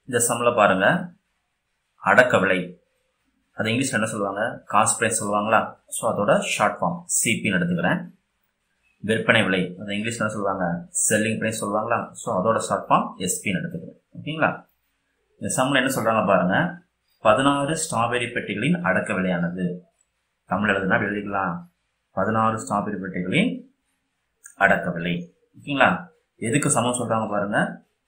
இந்த சம்மில் பாருங்க அடக்க விலை அது இங்கிலீஷ்ல என்ன சொல்லுவாங்க காஸ்ட் பிரைஸ் சொல்லுவாங்களா ஸோ அதோட ஷார்ட் ஃபார்ம் சிபின்னு எடுத்துக்கிறேன் விற்பனை விலை அது இங்கிலீஷ்ல என்ன சொல்லுவாங்க செல்லிங் பிரைஸ் சொல்லுவாங்களா ஸோ அதோட ஷார்ட் ஃபார்ம் எஸ்பின்னு எடுத்துக்கிறேன் ஓகேங்களா இந்த சம்மில் என்ன சொல்றாங்க பாருங்க பதினாறு ஸ்ட்ராபெரி பெட்டிகளின் அடக்க விலையானது தமிழ் எழுதுனா அப்படி எழுதிக்கலாம் பதினாறு ஸ்ட்ராபெரி பெட்டிகளின் அடக்க விலை ஓகேங்களா எதுக்கு சமம் சொல்றாங்க பாருங்க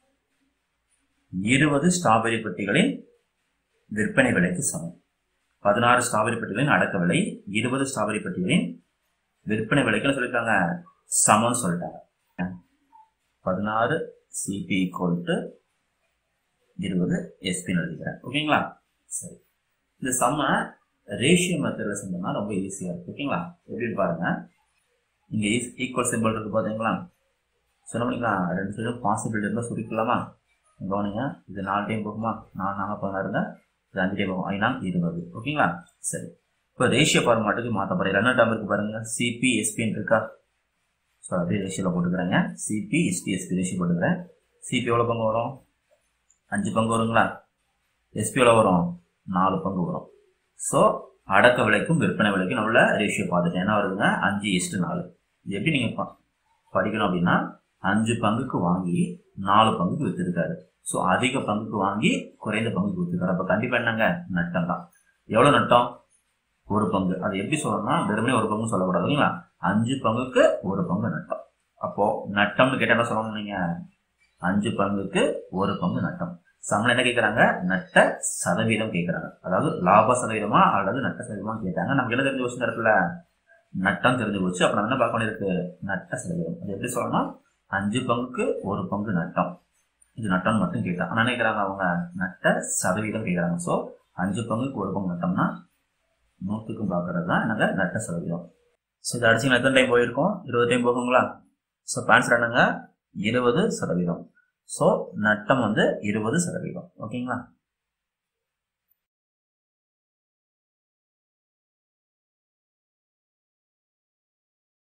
இருபது ஸ்ட்ராபெரி பெட்டிகளின் விற்பனை விலைக்கு சமம் பதினாறு ஸ்ட்ராபெரி பெட்டிகளின் அடக்க விலை இருபது ஸ்ட்ராபெரி பெட்டிகளின் விற்பனை விலைக்கு சொல்லியிருக்காங்க சமம் சொல்லிட்டாங்க பதினாறு சிபி ஈக்குவல் டு இருபது எஸ்பின்னு எழுதிக்கிறேன் ஓகேங்களா சரி இந்த சம்ம ரேஷியோ மெத்தடில் செஞ்சோம்னா ரொம்ப ஈஸியாக இருக்கு ஓகேங்களா எப்படி பாருங்க இங்கே ஈக்குவல் சிம்பிள் இருக்கு பார்த்தீங்களா சொன்ன பண்ணிங்களா ரெண்டு சைடும் பாசிபிலிட்டி இருந்தால் சுருக்கலாமா கவனிங்க இது நாலு டைம் போகுமா நாலு நாலு பதினாறுங்க இது அஞ்சு டைம் போகும் ஐநா இருபது ஓகேங்களா சரி இப்போ ரேஷியோ ஃபார்மாட்டுக்கு மாற்ற போகிறேன் ரெண்டு டேம் இருக்கு பாருங்க சிபி எஸ்பின்னு இருக்கா ஸோ அப்படியே ரேஷியோவில் போட்டுக்கிறேங்க சிபி எஸ்பி எஸ்பி ரேஷியோ போட்டுக்கிறேன் சிபி எவ்வளோ பங்கு வரும் அஞ்சு பங்கு வருங்களா எஸ்பி எவ்வளோ வரும் நாலு பங்கு வரும் ஸோ அடக்க விலைக்கும் விற்பனை விலைக்கும் நம்மள ரேஷியோ பார்த்துட்டேன் என்ன வருதுங்க அஞ்சு இஸ்ட்டு நாலு இது எப்படி நீங்கள் படிக்கணும் அப்படின்னா அஞ்சு பங்குக்கு வாங்கி நாலு பங்குக்கு விற்றுருக்காரு ஸோ அதிக பங்குக்கு வாங்கி குறைந்த பங்குக்கு விற்றுருக்காரு அப்போ கண்டிப்பாக என்னங்க நட்டம் தான் எவ்வளோ நட்டம் ஒரு பங்கு அது எப்படி சொல்லணும்னா வெறுமனே ஒரு பங்கு சொல்லக்கூடாது இல்லைங்களா அஞ்சு பங்குக்கு ஒரு பங்கு நட்டம் அப்போ நட்டம்னு கேட்டால் என்ன சொல்லணும் நீங்க அஞ்சு பங்குக்கு ஒரு பங்கு நட்டம் சம்பளம் என்ன கேட்குறாங்க நட்ட சதவீதம் கேட்குறாங்க அதாவது லாப சதவீதமா அல்லது நட்ட சதவீதமா கேட்டாங்க நமக்கு என்ன தெரிஞ்சு போச்சு இடத்துல நட்டம் தெரிஞ்சு போச்சு அப்போ நம்ம என்ன பார்க்க வேண்டியிருக்கு நட்ட சதவீதம் அது எப்படி சொல்லணும் அஞ்சு பங்குக்கு ஒரு பங்கு நட்டம் இது நட்டம் மட்டும் கேட்டாங்க ஆனால் நினைக்கிறாங்க அவங்க நட்ட சதவீதம் கேட்குறாங்க ஸோ அஞ்சு பங்குக்கு ஒரு பங்கு நட்டம்னா நூற்றுக்கும் பார்க்கறது தான் என்னங்க நட்ட சதவீதம் ஸோ இது அடிச்சு எத்தனை டைம் போயிருக்கோம் இருபது டைம் போகுங்களா ஸோ ஆன்சர் என்னங்க இருபது சதவீதம் ஸோ நட்டம் வந்து இருபது சதவீதம் ஓகேங்களா